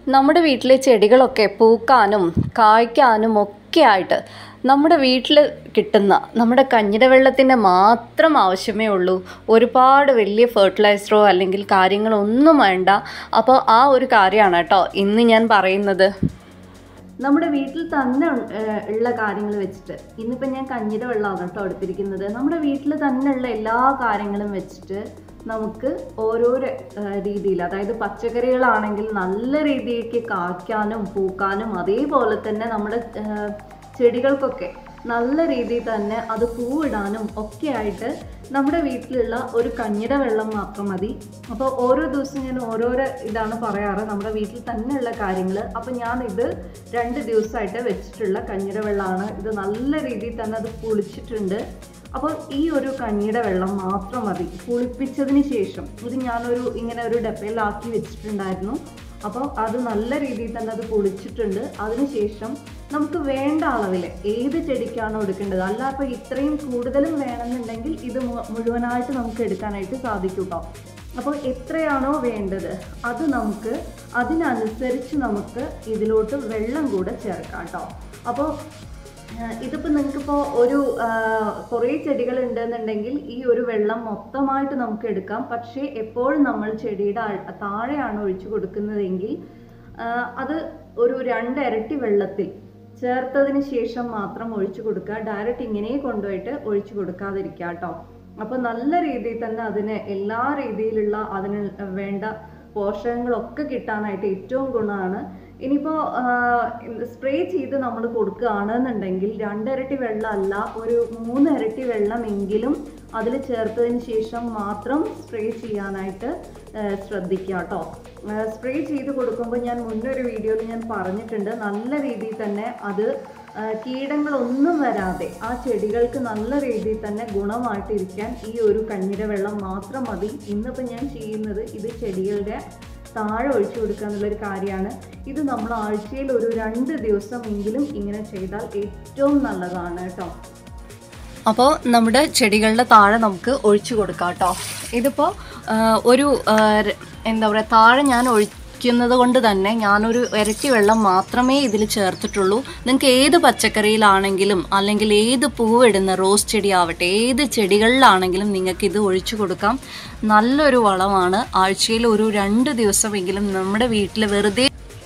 നമ്മുടെ വീട്ടിലെ ചെടികളൊക്കെ പൂക്കാനും കായ്ക്കാനും ഒക്കെ ആയിട്ട് നമ്മുടെ വീട്ടിൽ കിട്ടുന്ന നമ്മുടെ കഞ്ഞിട വെള്ളത്തിൻ്റെ മാത്രം ആവശ്യമേ ഉള്ളൂ ഒരുപാട് വലിയ ഫെർട്ടിലൈസറോ അല്ലെങ്കിൽ കാര്യങ്ങളോ ഒന്നും വേണ്ട അപ്പോൾ ആ ഒരു കാര്യമാണ് കേട്ടോ ഇന്ന് ഞാൻ പറയുന്നത് നമ്മുടെ വീട്ടിൽ തന്നെ ഉ- ഏഹ് ഉള്ള കാര്യങ്ങൾ വെച്ചിട്ട് ഇന്നിപ്പോൾ ഞാൻ കഞ്ഞിയുടെ വെള്ളമാണ് കേട്ടോ എടുത്തിരിക്കുന്നത് നമ്മുടെ വീട്ടിൽ തന്നെ ഉള്ള എല്ലാ കാര്യങ്ങളും വെച്ചിട്ട് നമുക്ക് ഓരോരോ രീതിയിൽ അതായത് പച്ചക്കറികളാണെങ്കിൽ നല്ല രീതിക്ക് കായ്ക്കാനും പൂക്കാനും അതേപോലെ തന്നെ നമ്മുടെ ഏഹ് ചെടികൾക്കൊക്കെ നല്ല രീതിയിൽ തന്നെ അത് പൂവിടാനും ഒക്കെ ആയിട്ട് നമ്മുടെ വീട്ടിലുള്ള ഒരു കഞ്ഞിയുടെ വെള്ളം മാത്രം മതി അപ്പോൾ ഓരോ ദിവസം ഞാൻ ഓരോരോ ഇതാണ് പറയാറ് നമ്മുടെ വീട്ടിൽ തന്നെയുള്ള കാര്യങ്ങൾ അപ്പോൾ ഞാൻ ഇത് രണ്ട് ദിവസമായിട്ട് വെച്ചിട്ടുള്ള കഞ്ഞിയുടെ വെള്ളമാണ് ഇത് നല്ല രീതിയിൽ തന്നെ അത് പുളിച്ചിട്ടുണ്ട് അപ്പോൾ ഈ ഒരു കഞ്ഞിയുടെ വെള്ളം മാത്രം മതി പുളിപ്പിച്ചതിന് ശേഷം ഇത് ഞാനൊരു ഇങ്ങനെ ഒരു ഡപ്പയിലാക്കി വെച്ചിട്ടുണ്ടായിരുന്നു അപ്പോൾ അത് നല്ല രീതിയിൽ തന്നെ അത് പൊളിച്ചിട്ടുണ്ട് അതിനുശേഷം നമുക്ക് വേണ്ട അളവിൽ ഏത് ചെടിക്കാണോ എടുക്കേണ്ടത് അല്ല അപ്പോൾ ഇത്രയും കൂടുതലും വേണമെന്നുണ്ടെങ്കിൽ ഇത് മു- മുഴുവനായിട്ട് നമുക്ക് എടുക്കാനായിട്ട് സാധിക്കും കേട്ടോ അപ്പോൾ എത്രയാണോ വേണ്ടത് അത് നമുക്ക് അതിനനുസരിച്ച് നമുക്ക് ഇതിലോട്ട് വെള്ളം കൂടെ ചേർക്കാം കേട്ടോ അപ്പോൾ ഇതിപ്പോൾ നിങ്ങൾക്കിപ്പോൾ ഒരു കുറേ ചെടികൾ ഉണ്ടെന്നുണ്ടെങ്കിൽ ഈ ഒരു വെള്ളം മൊത്തമായിട്ട് നമുക്ക് എടുക്കാം പക്ഷേ എപ്പോഴും നമ്മൾ ചെടിയുടെ അ- താഴെയാണ് ഒഴിച്ചു കൊടുക്കുന്നതെങ്കിൽ ആ, അത് ഒരു രണ്ട് ഇരട്ടി വെള്ളത്തിൽ ചേർത്തതിന് ശേഷം മാത്രം ഒഴിച്ചു കൊടുക്കുക ഡയറക്റ്റ് ഇങ്ങനെ കൊണ്ടുപോയിട്ട് ഒഴിച്ചു കൊടുക്കാതിരിക്കുക കേട്ടോ അപ്പോൾ നല്ല രീതിയിൽ തന്നെ അതിന് എല്ലാ രീതിയിലുള്ള അതിന് വേണ്ട പോഷകങ്ങളൊക്കെ കിട്ടാനായിട്ട് ഏറ്റവും ഗുണമാണ് ഇനിയിപ്പോൾ സ്പ്രേ ചെയ്ത് നമ്മൾ കൊടുക്കുകയാണെന്നുണ്ടെങ്കിൽ രണ്ടിരട്ടി വെള്ളമല്ല ഒരു മൂന്ന് ഇരട്ടി വെള്ളമെങ്കിലും അതിൽ ചേർത്തതിന് ശേഷം മാത്രം സ്പ്രേ ചെയ്യാനായിട്ട് ആ, ശ്രദ്ധിക്കുക കേട്ടോ സ്പ്രേ ചെയ്ത് കൊടുക്കുമ്പോൾ ഞാൻ മുന്നേ ഒരു വീഡിയോയിൽ ഞാൻ പറഞ്ഞിട്ടുണ്ട് നല്ല രീതിയിൽ തന്നെ അത് ആ, കീടങ്ങളൊന്നും വരാതെ ആ ചെടികൾക്ക് നല്ല രീതിയിൽ തന്നെ ഗുണമായിട്ടിരിക്കാൻ ഈ ഒരു കഞ്ഞിര വെള്ളം മാത്രം മതി ഇന്നിപ്പോൾ ഞാൻ ചെയ്യുന്നത് ഇത് ചെടികളുടെ താഴെ ഒഴിച്ചു കൊടുക്കുക എന്നുള്ളൊരു കാര്യമാണ് ഇത് നമ്മൾ ആഴ്ചയിൽ ഒരു രണ്ട് ദിവസം എങ്കിലും ഇങ്ങനെ ചെയ്താൽ ഏറ്റവും നല്ലതാണ് കേട്ടോ അപ്പോൾ നമ്മുടെ ചെടികളുടെ താഴെ നമുക്ക് ഒഴിച്ചു കൊടുക്കാം കേട്ടോ ഇതിപ്പോൾ ഒരു ആ, ര- എന്താ പറയുക താഴെ ഞാൻ ഒഴിക്കുന്നത് കൊണ്ട് തന്നെ ഞാനൊരു ഇരട്ടി വെള്ളം മാത്രമേ ഇതിൽ ചേർത്തിട്ടുള്ളൂ നിങ്ങൾക്ക് ഏത് പച്ചക്കറിയിലാണെങ്കിലും അല്ലെങ്കിൽ ഏത് പൂവിടുന്ന റോസ് ചെടി ആവട്ടെ ഏത് ചെടികളിലാണെങ്കിലും നിങ്ങൾക്ക് ഇത് ഒഴിച്ചു കൊടുക്കാം നല്ലൊരു വളമാണ് ആഴ്ചയിൽ ഒരു രണ്ട് ദിവസമെങ്കിലും നമ്മുടെ വീട്ടിൽ വെറുതെ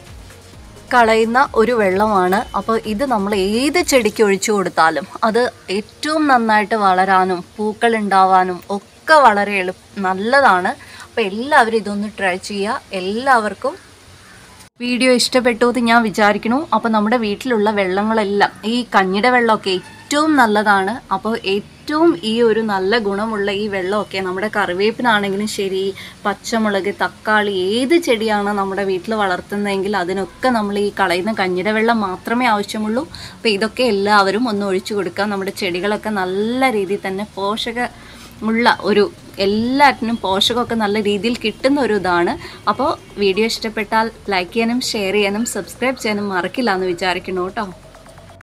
കളയുന്ന ഒരു വെള്ളമാണ് അപ്പോൾ ഇത് നമ്മൾ ഏത് ചെടിക്ക് ഒഴിച്ചു കൊടുത്താലും അത് ഏറ്റവും നന്നായിട്ട് വളരാനും പൂക്കൾ ഉണ്ടാവാനും ഒക്കെ വളരെ എളു നല്ലതാണ് അപ്പോൾ എല്ലാവരും ഇതൊന്ന് ട്രൈ ചെയ്യുക എല്ലാവർക്കും വീഡിയോ ഇഷ്ടപ്പെട്ടു എന്ന് ഞാൻ വിചാരിക്കുന്നു അപ്പോൾ നമ്മുടെ വീട്ടിലുള്ള വെള്ളങ്ങളെല്ലാം ഈ കഞ്ഞിയുടെ വെള്ളമൊക്കെ ഏറ്റവും നല്ലതാണ് അപ്പോൾ ഏറ്റവും ഈ ഒരു നല്ല ഗുണമുള്ള ഈ വെള്ളമൊക്കെ നമ്മുടെ കറിവേപ്പിനാണെങ്കിലും ശരി പച്ചമുളക് തക്കാളി ഏത് ചെടിയാണ് നമ്മുടെ വീട്ടിൽ വളർത്തുന്നതെങ്കിൽ അതിനൊക്കെ നമ്മൾ ഈ കളയുന്ന കഞ്ഞിയുടെ വെള്ളം മാത്രമേ ആവശ്യമുള്ളൂ അപ്പോൾ ഇതൊക്കെ എല്ലാവരും ഒന്ന് ഒഴിച്ചു കൊടുക്കുക നമ്മുടെ ചെടികളൊക്കെ നല്ല രീതിയിൽ തന്നെ പോഷക ഉള്ള ഒരു എല്ലാറ്റിനും പോഷകമൊക്കെ നല്ല രീതിയിൽ കിട്ടുന്ന ഒരു ഇതാണ് അപ്പോൾ വീഡിയോ ഇഷ്ടപ്പെട്ടാൽ ലൈക്ക് ചെയ്യാനും ഷെയർ ചെയ്യാനും സബ്സ്ക്രൈബ് ചെയ്യാനും മറക്കില്ല എന്ന് വിചാരിക്കുന്നു കേട്ടോ